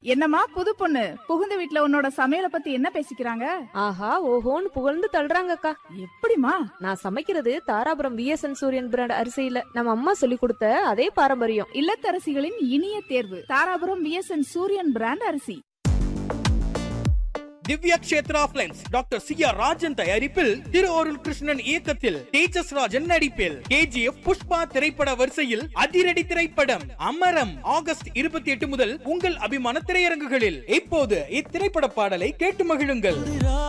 என்னம்மா புது பொண்ணு புகுந்த வீட்ல உன்னோட சமையல பத்தி என்ன பேசிக்கிறாங்க ஆஹா ஓஹோன்னு புகழ்ந்து தள்ளுறாங்கக்கா எப்படிமா நான் சமைக்கிறது தாராபுரம் விஎஸ்என் சூரியன் பிராண்ட் அரிசியில நம்ம அம்மா சொல்லி கொடுத்த அதே பாரம்பரியம் இல்லத்தரசிகளின் இனிய தேர்வு தாராபுரம் விஎஸ்என் சூரியன் பிராண்ட் அரிசி Divya Kshetra films doctor C R Rajan தயாரிப்பில் திரு அருள் கிருஷ்ணன் இயக்கத்தில் தேஜஸ் ராஜன் நடிப்பில் கேஜிஎஃப் புஷ்பா திரைப்பட வரிசையில் அதிரடி திரைப்படம் அமரம் ஆகஸ்ட் இருபத்தி எட்டு முதல் உங்கள் அபிமான திரையரங்குகளில் இப்போது இத்திரைப்பட பாடலை கேட்டு மகிழுங்கள்